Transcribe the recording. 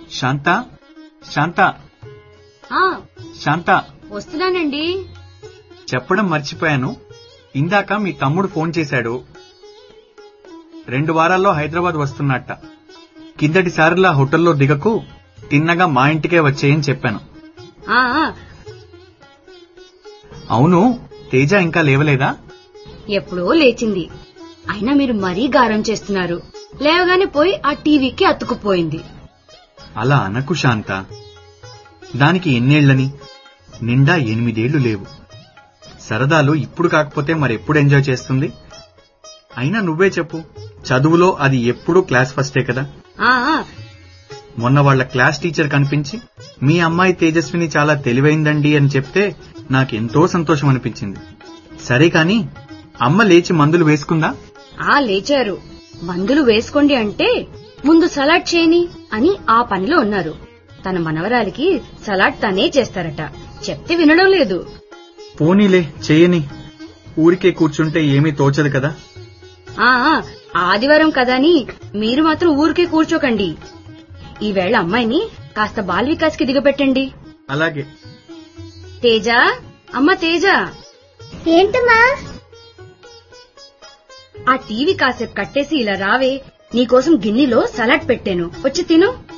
శాంత శాంత ఆ శాంత వస్తున్నానండి చెప్పడం మర్చిపోయాను ఇందాక మీ తమ్ముడు ఫోన్ చేశాడు రెండు వారాల్లో హైదరాబాద్ వస్తున్నట్ట కిందటి సారిలా హోటల్లో దిగకు తిన్నగా మా ఇంటికే వచ్చేయని చెప్పాను ఆ ఆ, అవును తేజ ఇంకా లేవలేదా ఎప్పుడో లేచింది అయినా మీరు మరీ గారం చేస్తున్నారు లేవగానే పోయి ఆ టీవీకి అతుకుపోయింది అలా అనకు శాంత దానికి ఎన్నేళ్లని నిండా ఎనిమిదేళ్లు లేవు సరదాలు ఇప్పుడు కాకపోతే మరెప్పుడు ఎంజాయ్ చేస్తుంది అయినా నువ్వే చెప్పు చదువులో అది ఎప్పుడూ క్లాస్ ఫస్టే కదా ఆ ఆ, మొన్న వాళ్ళ క్లాస్ టీచర్ కనిపించి మీ అమ్మాయి తేజస్విని చాలా తెలివైందండి అని చెప్తే నాకెంతో సంతోషం అనిపించింది సరే కాని అమ్మ లేచి మందులు వేసుకుందా ఆ లేచారు మందులు వేసుకోండి అంటే ముందు సలాడ్ చేయని అని ఆ పనిలో ఉన్నారు తన మనవరాలికి సలాడ్ తనే చేస్తారట చెప్తే వినడం లేదు పోనీలే చేయని ఊరికే కూర్చుంటే ఏమీ తోచదు కదా ఆ ఆ, ఆదివారం కదని మీరు మాత్రం ఊరికే కూర్చోకండి ఈవేళ అమ్మాయిని కాస్త బాల్ వికాస్ కి దిగబెట్టండి అలాగే తేజ అమ్మ తేజ ఏంటమ్మా ఆ టీవీ కాసేపు కట్టేసి ఇలా రావే నీకోసం గిన్నెలో సలాడ్ పెట్టాను వచ్చి తిను